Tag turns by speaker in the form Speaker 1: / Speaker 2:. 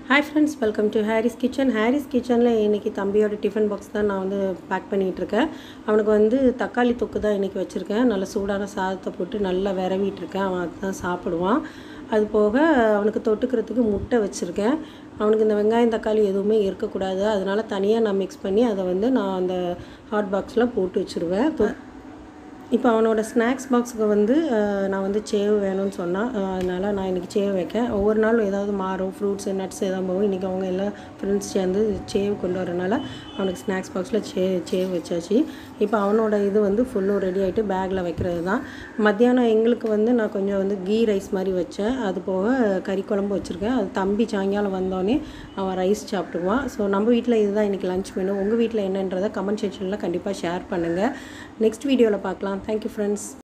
Speaker 1: hi friends welcome to Haris kitchen Haris கிச்சனில் இன்றைக்கி தம்பியோட டிஃபன் பாக்ஸ் தான் நான் வந்து பேக் பண்ணிகிட்ருக்கேன் அவனுக்கு வந்து தக்காளி தொக்கு தான் இன்றைக்கி வச்சுருக்கேன் நல்ல சூடான சாதத்தை போட்டு நல்லா விரவிட்டுருக்கேன் அவன் அதுதான் சாப்பிடுவான் அது போக அவனுக்கு தொட்டுக்கிறதுக்கு முட்டை வச்சுருக்கேன் அவனுக்கு இந்த வெங்காயம் தக்காளி எதுவுமே இருக்கக்கூடாது அதனால் தனியாக நான் மிக்ஸ் பண்ணி அதை வந்து நான் அந்த ஹாட் பாக்ஸில் போட்டு வச்சுருவேன் தொ- இப்போ அவனோட ஸ்நாக்ஸ் பாக்ஸுக்கு வந்து அஹ், நான் வந்து சேவ் வேணும்னு சொன்னான் அஹ், அதனால நான் இன்றைக்கி சேவ் வைக்கேன் ஒவ்வொரு நாளும் ஏதாவது மாறும் ஃப்ரூட்ஸ் நட்ஸ் எதாவது போகும் இன்றைக்கி அவங்க எல்லாம் ஃப்ரெண்ட்ஸ் சேர்ந்து சேவ் கொண்டு வரனால அவனுக்கு ஸ்நாக்ஸ் பாக்ஸில் சே சேவ் வச்சாச்சு இப்போ அவனோட இது வந்து ஃபுல்லும் ரெடி ஆகிட்டு பேக்கில் வைக்கிறது தான் மத்தியானம் எங்களுக்கு வந்து நான் கொஞ்சம் வந்து கீ ரைஸ் மாதிரி வச்சேன் அது போக கறி குழம்பு வச்சுருக்கேன் அது தம்பி சாயங்காலம் வந்தோடனே அவன் ரைஸ் சாப்பிட்டுக்குவான் ஸோ நம்ம வீட்டில் இதுதான் இன்றைக்கி லஞ்ச் மெனு உங்கள் வீட்டில் என்னன்றதை கமெண்ட் செக்ஷனில் கண்டிப்பாக ஷேர் பண்ணுங்கள் நெக்ஸ்ட் வீடியோவில் பார்க்கலாம் தேங்க்யூ ஃப்ரெண்ட்ஸ்